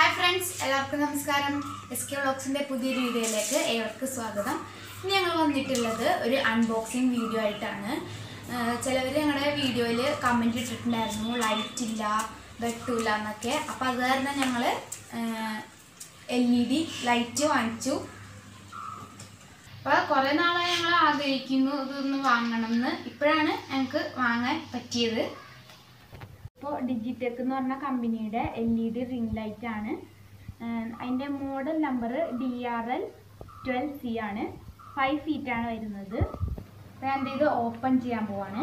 hi friends എല്ലാവർക്കും നമസ്കാരം S K വ്ളോഗ്സിൻ്റെ പുതിയൊരു വീഡിയോയിലേക്ക് ഏവർക്കും സ്വാഗതം ഇന്ന് ഞങ്ങൾ വന്നിട്ടുള്ളത് ഒരു അൺബോക്സിങ് വീഡിയോ ആയിട്ടാണ് ചിലവർ ഞങ്ങളുടെ വീഡിയോയിൽ കമൻറ്റ് ഇട്ടിട്ടുണ്ടായിരുന്നു ലൈറ്റ് ഇല്ല വെട്ടൂല എന്നൊക്കെ അപ്പോൾ അത് കാരണം ഞങ്ങൾ എൽ ഇ ഡി ലൈറ്റ് വാങ്ങിച്ചു അപ്പോൾ കുറേ നാളായി ഞങ്ങൾ ആഗ്രഹിക്കുന്നു ഇതൊന്ന് വാങ്ങണം എന്ന് ഇപ്പോഴാണ് ഞങ്ങൾക്ക് വാങ്ങാൻ പറ്റിയത് ഇപ്പോൾ ഡിജിടെക് എന്ന് പറഞ്ഞ കമ്പനിയുടെ L E D ring light ആണ് ആഹ് അതിൻ്റെ model number D R L twelve C ആണ് ഫൈവ് ഫീറ്റ് ആണ് വരുന്നത് അപ്പോൾ ഞാൻ ഇത് ഓപ്പൺ ചെയ്യാൻ പോവാണ്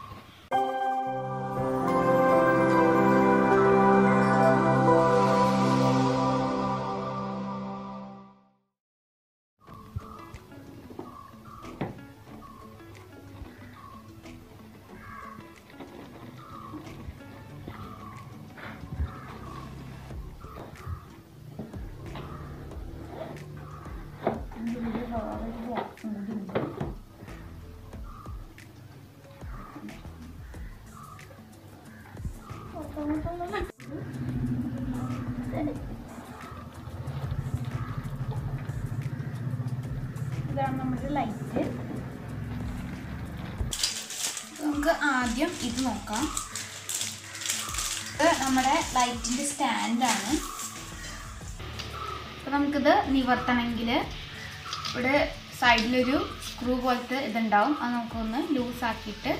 ഇതിൽ വേറെ ഒരു ബോക്സും കൂടി ഉണ്ട് ഇതാണ് നമ്മുടെ ലൈറ്റ് നമുക്ക് ആദ്യം ഇത് നോക്കാം ഇത് നമ്മുടെ ലൈറ്റിൻ്റെ സ്റ്റാൻഡാണ് അപ്പോൾ നമുക്കിത് നിവർത്തണമെങ്കിൽ ഇവിടെ സൈഡിലൊരു സ്ക്രൂ പോലത്തെ ഇതുണ്ടാവും അത് നമുക്കൊന്ന് ലൂസ് ആക്കിയിട്ട്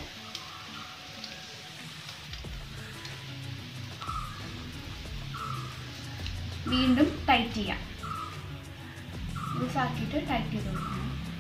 വീണ്ടും ടൈറ്റ് ചെയ്യാം ലൂസ് ആക്കിയിട്ട് ടൈറ്റ് ചെയ്ത് കൊടുക്കണം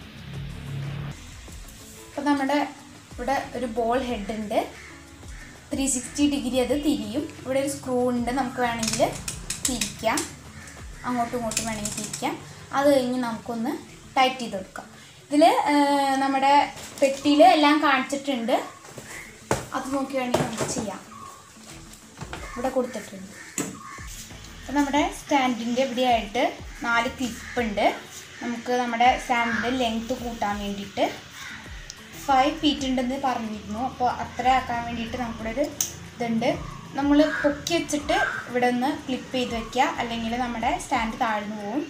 അപ്പോൾ നമ്മുടെ ഇവിടെ ഒരു ബോൾ ഹെഡ് ഉണ്ട് ത്രീ സിക്സ്റ്റി ഡിഗ്രി അത് തിരിയും ഇവിടെ ഒരു സ്ക്രൂ ഉണ്ട് നമുക്ക് വേണമെങ്കിൽ തിരിക്കാം അങ്ങോട്ടും ഇങ്ങോട്ടും വേണമെങ്കിൽ തിരിക്കാം അത് കഴിഞ്ഞ് നമുക്കൊന്ന് ടൈറ്റ് ചെയ്ത് കൊടുക്കാം ഇതിൽ നമ്മുടെ പെട്ടിയിൽ എല്ലാം കാണിച്ചിട്ടുണ്ട് അത് നോക്കി വേണമെങ്കിൽ നമുക്ക് ചെയ്യാം ഇവിടെ കൊടുത്തിട്ടുണ്ട് അപ്പോൾ നമ്മുടെ സ്റ്റാൻഡിൻ്റെ ഇവിടെയായിട്ട് നാല് ക്ലിപ്പ് ഉണ്ട് നമുക്ക് നമ്മുടെ സ്റ്റാൻഡിൻ്റെ ലെങ്ത്ത് കൂട്ടാൻ വേണ്ടിയിട്ട് ഫൈവ് ഫീറ്റ് ഉണ്ടെന്ന് പറഞ്ഞിരുന്നു അപ്പോൾ അത്ര ആക്കാൻ വേണ്ടിയിട്ട് നമുക്കിവിടെ ഒരു ഇതുണ്ട് നമ്മൾ പൊക്കി വെച്ചിട്ട് ഇവിടെ നിന്ന് ക്ലിപ്പ് ചെയ്ത് വെക്കുക അല്ലെങ്കിൽ നമ്മുടെ സ്റ്റാൻഡ് താഴ്ന്നു പോകും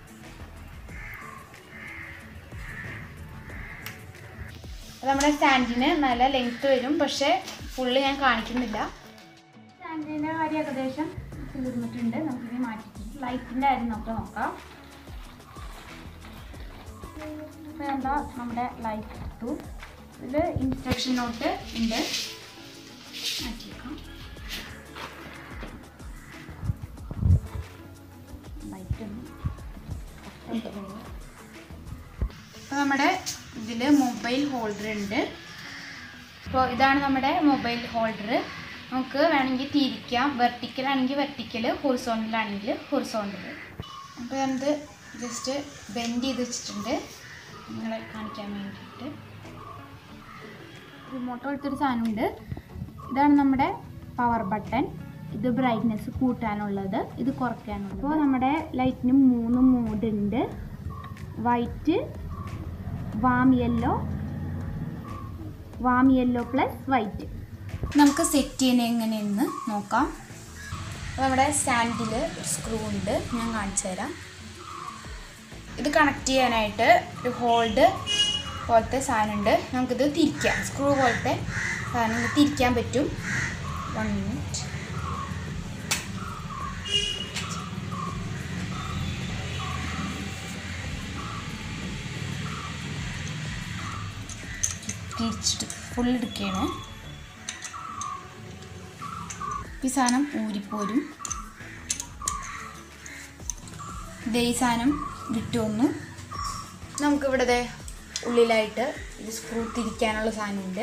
അത് നമ്മുടെ സ്റ്റാൻഡിന് നല്ല ലെങ്ത്ത് വരും പക്ഷേ ഫുള്ള് ഞാൻ കാണിക്കുന്നില്ല സ്റ്റാൻഡിൻ്റെ കാര്യം ഏകദേശം തീർന്നിട്ടുണ്ട് നമുക്കിനി മാറ്റിയിട്ടുണ്ട് ലൈറ്റിൻ്റെ കാര്യം നമുക്ക് നോക്കാം അപ്പോൾ എന്താ നമ്മുടെ ലൈറ്റ് എടുത്തു ഇതിൽ ഇൻസ്ട്രക്ഷൻ നോട്ട് ഉണ്ട് മാറ്റിയേക്കാം ലൈറ്റ് ഒന്ന് അപ്പോൾ നമ്മുടെ ഇതിൽ മൊബൈൽ ഹോൾഡർ ഉണ്ട് അപ്പോൾ ഇതാണ് നമ്മുടെ മൊബൈൽ ഹോൾഡർ നമുക്ക് വേണമെങ്കിൽ തിരിക്കാം വെർട്ടിക്കൽ ആണെങ്കിൽ വെർട്ടിക്കൽ ഹൊറിസോണ്ടലാണെങ്കിൽ ഹൊറിസോണ്ടൽ അപ്പോൾ ഞാനിത് ജസ്റ്റ് ബെൻഡ് ചെയ്ത് വെച്ചിട്ടുണ്ട് നിങ്ങളെ കാണിക്കാൻ വേണ്ടിയിട്ട് റിമോട്ട് പോലത്തൊരു സാധനമുണ്ട് ഇതാണ് നമ്മുടെ പവർ ബട്ടൺ ഇത് ബ്രൈറ്റ്നെസ് കൂട്ടാനുള്ളത് ഇത് കുറയ്ക്കാനുള്ളത് അപ്പോൾ നമ്മുടെ ലൈറ്റിന് മൂന്ന് മോഡ് ഉണ്ട് white warm yellow warm yellow plus white നമുക്ക് സെറ്റ് ചെയ്യുന്നത് എങ്ങനെയെന്ന് നോക്കാം അപ്പോൾ നമ്മുടെ സ്റ്റാൻഡിൽ ഒരു സ്ക്രൂ ഉണ്ട് ഞാൻ കാണിച്ചു തരാം ഇത് കണക്ട് ചെയ്യാനായിട്ട് ഒരു ഹോൾഡ് പോലത്തെ സാധനമുണ്ട് നമുക്കിത് തിരിക്കാം സ്ക്രൂ പോലത്തെ സാധനം ഇത് തിരിക്കാൻ പറ്റും വൺ മിനിറ്റ് തിരിച്ചിട്ട് ഫുൾ എടുക്കുകയാണ് ഈ സാധനം ഊരിപ്പോരും ഇതേ ഈ സാധനം വിട്ടു വന്നു നമുക്കിവിടെ ദേ ഉള്ളിലായിട്ട് ഇത് സ്ക്രൂ തിരിക്കാനുള്ള സാധനമുണ്ട്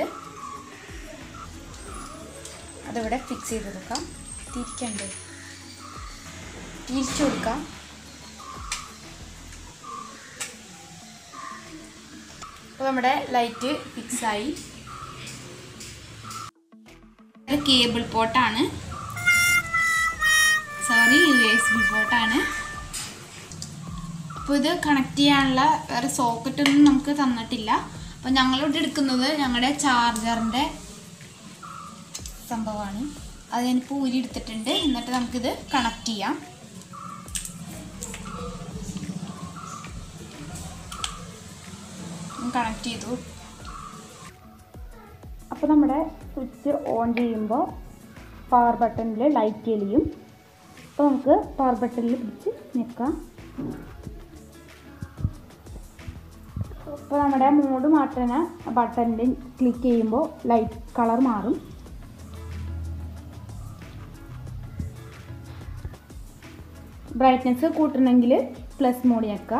അതിവിടെ ഫിക്സ് ചെയ്ത് കൊടുക്കാം തിരിക്കണ്ടേ തിരിച്ചു കൊടുക്കാം അപ്പോൾ നമ്മുടെ ലൈറ്റ് ഫിക്സായി ഇത് കേബിൾ പോർട്ടാണ് സോറി യു എസ് ബി പോർട്ടാണ് അപ്പോൾ ഇത് കണക്ട് ചെയ്യാനുള്ള വേറെ സോക്കറ്റ് ഒന്നും നമുക്ക് തന്നിട്ടില്ല അപ്പോൾ ഞങ്ങളിവിടെ എടുക്കുന്നത് ഞങ്ങളുടെ ചാർജറിൻ്റെ സംഭവമാണ് അത് ഞാനിപ്പോൾ ഊരി എടുത്തിട്ടുണ്ട് എന്നിട്ട് നമുക്കിത് കണക്ട് ചെയ്യാം കണക്ട് ചെയ്തു അപ്പോൾ നമ്മുടെ സ്വിച്ച് ഓൺ ചെയ്യുമ്പോൾ പവർ ബട്ടണിൽ ലൈറ്റ് തെളിയും അപ്പോൾ നമുക്ക് പവർ ബട്ടണിൽ പിടിച്ച് നിൽക്കാം അപ്പോൾ നമ്മുടെ മോഡ് മാറ്റുന്ന ബട്ടണിൽ ക്ലിക്ക് ചെയ്യുമ്പോൾ ലൈറ്റ് കളർ മാറും ബ്രൈറ്റ്നെസ് കൂട്ടണമെങ്കിൽ പ്ലസ് മോഡ് ഞെക്കുക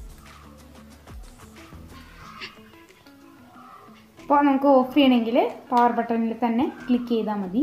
അപ്പോൾ നമുക്ക് ഓഫ് ചെയ്യണമെങ്കിൽ പവർ ബട്ടണിൽ തന്നെ ക്ലിക്ക് ചെയ്താൽ മതി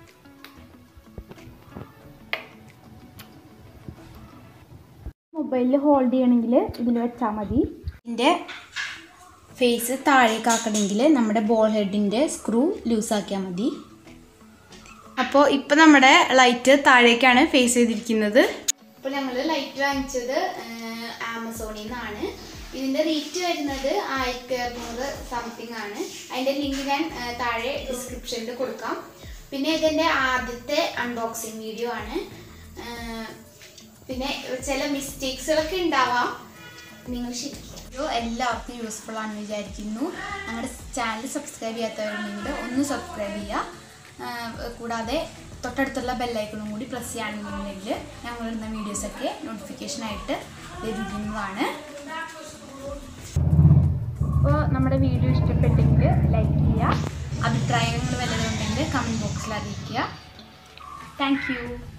മൊബൈലിൽ ഹോൾഡ് ചെയ്യണമെങ്കിൽ ഇതിൽ വെച്ചാൽ മതി ഇതിൻ്റെ ഫേസ് താഴേക്ക് ആക്കണമെങ്കിൽ നമ്മുടെ ബോൾ ഹെഡിൻ്റെ സ്ക്രൂ ലൂസാക്കിയാൽ മതി അപ്പോൾ ഇപ്പം നമ്മുടെ ലൈറ്റ് താഴേക്കാണ് ഫേസ് ചെയ്തിരിക്കുന്നത് ഇപ്പോൾ ഞങ്ങൾ ലൈറ്റ് വാങ്ങിച്ചത് ആമസോണിൽ നിന്നാണ് ഇതിൻ്റെ റേറ്റ് വരുന്നത് ആയിരത്തി അറുന്നൂറ് സംതിങ് ആണ് അതിൻ്റെ ലിങ്ക് ഞാൻ ആ, താഴെ ഡിസ്ക്രിപ്ഷനിൽ കൊടുക്കാം പിന്നെ ഇതിൻ്റെ ആദ്യത്തെ അൺബോക്സിങ് വീഡിയോ ആണ് ആ, പിന്നെ ചില മിസ്റ്റേക്സുകളൊക്കെ ഉണ്ടാവാം നിങ്ങൾ ശരിക്കും വീഡിയോ എല്ലാവർക്കും യൂസ്ഫുൾ ആണെന്ന് വിചാരിക്കുന്നു ഞങ്ങളുടെ ചാനൽ സബ്സ്ക്രൈബ് ചെയ്യാത്തവരുണ്ടെങ്കിൽ ഒന്ന് സബ്സ്ക്രൈബ് ചെയ്യുക ആ, കൂടാതെ തൊട്ടടുത്തുള്ള ബെല്ലൈക്കണും കൂടി പ്രസ് ചെയ്യുകയാണെന്നുണ്ടെങ്കിൽ ഞങ്ങളിടുന്ന വീഡിയോസൊക്കെ നോട്ടിഫിക്കേഷനായിട്ട് ലഭിക്കുന്നതാണ് അപ്പോൾ നമ്മുടെ വീഡിയോ ഇഷ്ടപ്പെട്ടെങ്കിൽ ലൈക്ക് ചെയ്യുക അഭിപ്രായങ്ങൾ വല്ലതും ഉണ്ടെങ്കിൽ കമൻറ്റ് ബോക്സിൽ അറിയിക്കുക താങ്ക് യു